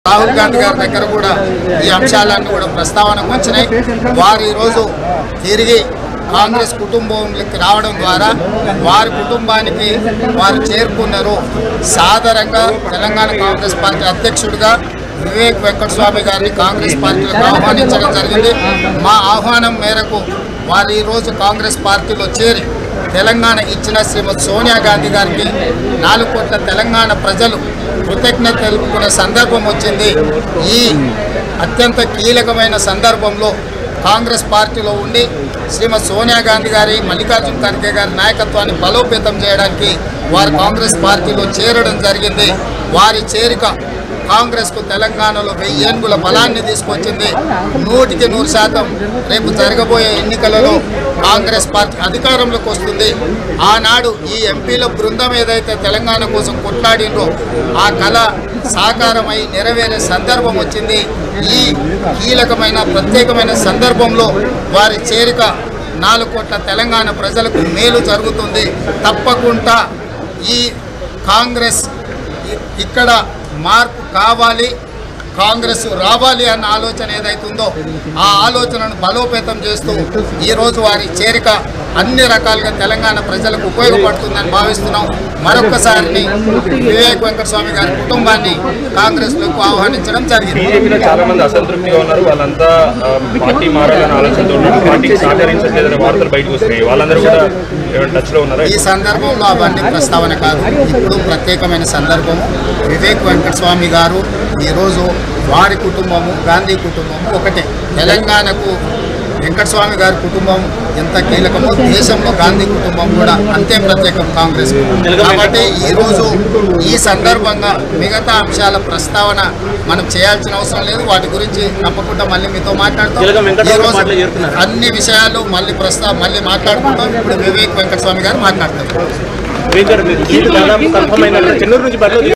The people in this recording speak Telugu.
రాహుల్ గాంధీ గారి దగ్గర కూడా ఈ అంశాలన్నీ కూడా ప్రస్తావనకు వచ్చినాయి వారు ఈరోజు తిరిగి కాంగ్రెస్ కుటుంబంలోకి రావడం ద్వారా వారి కుటుంబానికి వారు చేరుకున్నారు సాధారణంగా తెలంగాణ కాంగ్రెస్ పార్టీ అధ్యక్షుడిగా వివేక్ వెంకటస్వామి గారిని కాంగ్రెస్ పార్టీలోకి ఆహ్వానించడం జరిగింది మా ఆహ్వానం మేరకు వారు ఈరోజు కాంగ్రెస్ పార్టీలో చేరి తెలంగాణ ఇచ్చిన శ్రీమతి సోనియా గాంధీ గారికి నాలుగు కోట్ల తెలంగాణ ప్రజలు కృతజ్ఞత తెలుపుకునే సందర్భం వచ్చింది ఈ అత్యంత కీలకమైన సందర్భంలో కాంగ్రెస్ పార్టీలో ఉండి శ్రీమతి సోనియా గాంధీ గారి మల్లికార్జున ఖర్గే గారి నాయకత్వాన్ని బలోపేతం చేయడానికి వారు కాంగ్రెస్ పార్టీలో చేరడం జరిగింది వారి చేరిక కాంగ్రెస్కు తెలంగాణలో వెయ్యి ఏనుగుల బలాన్ని తీసుకొచ్చింది నూటికి నూరు శాతం రేపు జరగబోయే ఎన్నికలలో కాంగ్రెస్ పార్టీ అధికారంలోకి వస్తుంది ఆనాడు ఈ ఎంపీల బృందం ఏదైతే తెలంగాణ కోసం కొట్లాడిండ్రో ఆ కళ సాకారమై నెరవేరే సందర్భం వచ్చింది ఈ కీలకమైన ప్రత్యేకమైన సందర్భంలో వారి చేరిక నాలుగు కోట్ల తెలంగాణ ప్రజలకు మేలు జరుగుతుంది తప్పకుండా ఈ కాంగ్రెస్ ఇ- ఇక్కడ మార్పు కావాలి కాంగ్రెస్ రావాలి అన్న ఆలోచన ఏదైతుందో ఆ ఆలోచనను బలోపేతం చేస్తూ ఈరోజు వారి చేరిక అన్ని రకాలుగా తెలంగాణ ప్రజలకు ఉపయోగపడుతుందని భావిస్తున్నాం మరొకసారి వివేక్ వెంకటస్వామి గారి కుటుంబాన్ని కాంగ్రెస్లోకి ఆహ్వానించడం జరిగింది బీజేపీలో చాలా మంది అసంతృప్తిగా ఉన్నారు వాళ్ళంతా ఆ, పార్టీ మారాలని ఆలోచనతో ఉన్నారు పార్టీకి సహకరించట్లేదనే వార్తలు బయటకు వస్తున్నాయి వాళ్ళందరూ కూడా ఏమైనా టచ్ లో ఉన్నారా ఈ సందర్భంలో అవన్నీ ప్రస్తావన కాదు ఇప్పుడు ప్రత్యేకమైన సందర్భము వివేక్ వెంకటస్వామి గారు ఈరోజు వారి కుటుంబము గాంధీ కుటుంబము ఒకటే తెలంగాణకు వెంకటస్వామి గారి కుటుంబం ఎంత కీలకమో దేశంలో గాంధీ కుటుంబం కూడా అంతే ప్రత్యేకం కాంగ్రెస్ కాబట్టి ఈరోజు ఈ సందర్భంగా మిగతా అంశాల ప్రస్తావన మనం చేయాల్సిన అవసరం లేదు వాటి గురించి తప్పకుండా మళ్ళీ మీతో మాట్లాడతాం ఈరోజు అన్ని విషయాలు మళ్ళీ ప్రస్తా మళ్ళీ మాట్లాడుకుంటాం ఇప్పుడు వివేక్ వెంకటస్వామి గారు మాట్లాడతారు వెంకట్ మీరు సీటు దాదాపు కన్ఫర్మ్ అయినట్టు చెన్నూరు నుంచి బరిలో